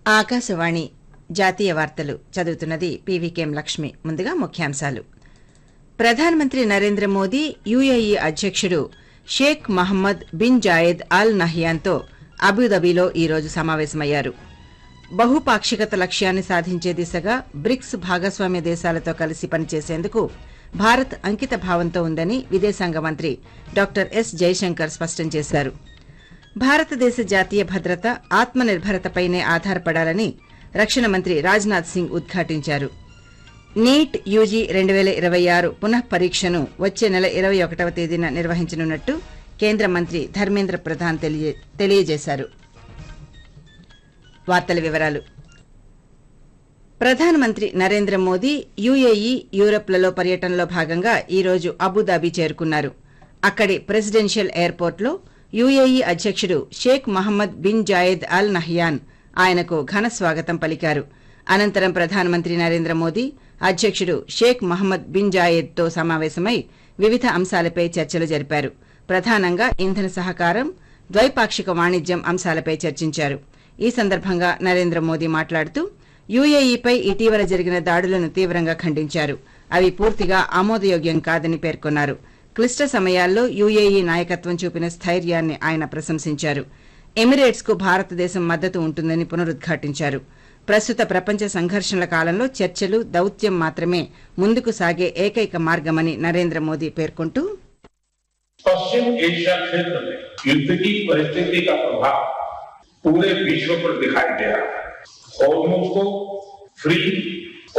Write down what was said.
ఆకాశవాణి జాతీయ వార్తలు చదువుతున్నది పీవీకేఎం లక్ష్మి ముందుగా ముఖ్యాంశాలు ప్రధానమంత్రి నరేంద్ర మోదీ యుఏఈ అధ్యకుడు Sheikh Mohammed bin Zayed Al నహ్యాన్తో అబుదాబిలో ఈ రోజు సమావేశమయ్యారు బహుపాక్షికత లక్ష్యాన్ని సాధించే దిశగా బ్రిక్స్ భాగస్వామ్య దేశాలతో కలిసి పనిచేసేందుకు భారత్ అంకిత భావంతో ఉందని విదేశాంగ మంత్రి డాక్టర్ ఎస్ జైశంకర్ స్పష్టం చేశారు భారతదేశ జాతీయ భద్రత ఆత్మనిర్భరతపైనే ఆధారపడాలని రక్షణ మంత్రి రాజ్నాథ్ సింగ్ ఉద్ఘాటించారు నీట్ యూజీ రెండు వేల ఇరవై ఆరు పునః పరీక్షను వచ్చే నెల ఇరవై ఒకటవ తేదీన నిర్వహించనున్నట్టు కేంద్ర మంత్రి ధర్మేంద్ర ప్రధాన్ తెలియ- తెలియజేశారు వార్తల వివరాలు ప్రధానమంత్రి నరేంద్ర మోదీ యుఏఈ యూరప్లలో పర్యటనలో భాగంగా ఈ రోజు అబుదాబి చేరుకున్నారు అక్కడి ప్రెసిడెన్షియల్ ఎయిర్పోర్ట్లో యుఏఈ అధ్యకుడు Sheikh Mohammed bin Zayed Al Nahyan ఆయనకు ఘన స్వాగతం పలికారు అనంతరం ప్రధానమంత్రి నరేంద్ర మోదీ అధ్యకుడు షేక్ మహమ్మద్ బిన్ జాయెద్ తో సమావేశమై వివిధ అంశాలపై చర్చలు జరిపారు ప్రధానంగా ఇంధన సహకారం ద్వైపాక్షిక వాణిజ్యం అంశాలపై చర్చించారు ఈ సందర్భంగా నరేంద్ర మోదీ మాట్లాడుతూ యుఏఈపై ఇటీవల జరిగిన దాడులను తీవ్రంగా ఖండించారు అవి పూర్తిగా ఆమోదయోగ్యం కాదని పేర్కొన్నారు క్లిష్ట సమయాల్లో యుఏఈ నాయకత్వం చూపిన స్థైర్యాన్ని ఆయన ప్రశంసించారు ఎమిరేట్స్ కు భారతదేశం మద్దతు ఉంటుందని పునరుద్ఘాటించారు ప్రస్తుత ప్రపంచ సంఘర్షణల కాలంలో చర్చలు దౌత్యం మాత్రమే ముందుకు సాగే ఏకైక మార్గమని నరేంద్ర మోదీ పేర్కొంటూ पश्चिम एशिया क्षेत्र में युद्ध की परिस्थिति का प्रभाव पूरे विश्व पर दिखाई दे रहा है हॉर्मोज को फ्री